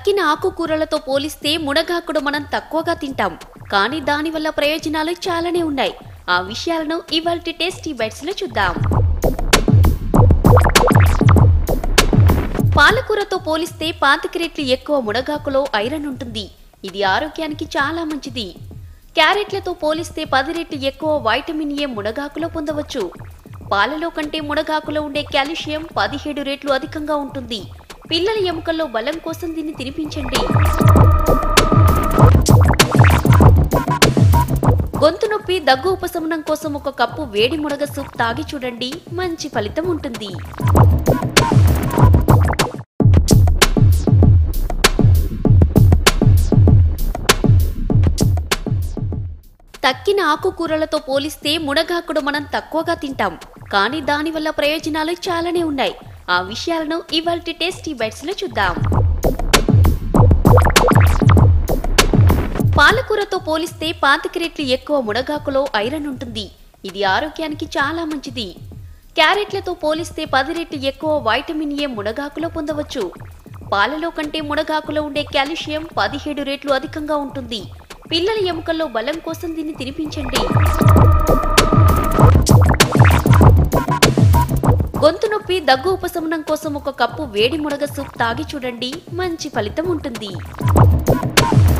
తక్కిన ఆకుకూరలతో పోలిస్తే మునగాకుడు మనం తక్కువగా తింటాం కానీ దానివల్ల ప్రయోజనాలు చాలానే ఉన్నాయి ఆ విషయాలను ఇవాళ టేస్టీ బైట్స్ లో చూద్దాం పాలకూరతో పోలిస్తే పాతిక రెట్లు ఎక్కువ మునగాకులో ఐరన్ ఉంటుంది ఇది ఆరోగ్యానికి చాలా మంచిది క్యారెట్లతో పోలిస్తే పది రెట్లు ఎక్కువ వైటమిన్ ఏ మునగాకులో పొందవచ్చు పాలలో కంటే మునగాకులో ఉండే కాల్షియం పదిహేడు రెట్లు అధికంగా ఉంటుంది పిల్లల ఎముకల్లో బలం కోసం దీన్ని తినిపించండి గొంతు నొప్పి దగ్గు ఉపశమనం కోసం ఒక కప్పు వేడి మునగ సూప్ తాగి చూడండి మంచి ఫలితం ఉంటుంది తక్కిన ఆకుకూరలతో పోలిస్తే మునగాకుడు మనం తక్కువగా తింటాం కానీ దానివల్ల ప్రయోజనాలు చాలానే ఉన్నాయి ఆ విషయాలను ఇవాళ టేస్టీ బైట్స్ లో చూద్దాం పాలకూరతో పోలిస్తే పాతిక రెట్లు ఎక్కువ మునగాకులో ఐరన్ ఉంటుంది ఇది ఆరోగ్యానికి చాలా మంచిది క్యారెట్లతో పోలిస్తే పది రెట్లు ఎక్కువ వైటమిన్ ఏ మునగాకులో పొందవచ్చు పాలలో కంటే మునగాకులో ఉండే కాల్షియం పదిహేడు రెట్లు అధికంగా ఉంటుంది పిల్లల ఎముకల్లో బలం కోసం దీన్ని తినిపించండి గొంతు నొప్పి దగ్గు ఉపశమనం కోసం ఒక కప్పు వేడి మునగ సూప్ తాగి చూడండి మంచి ఫలితం ఉంటుంది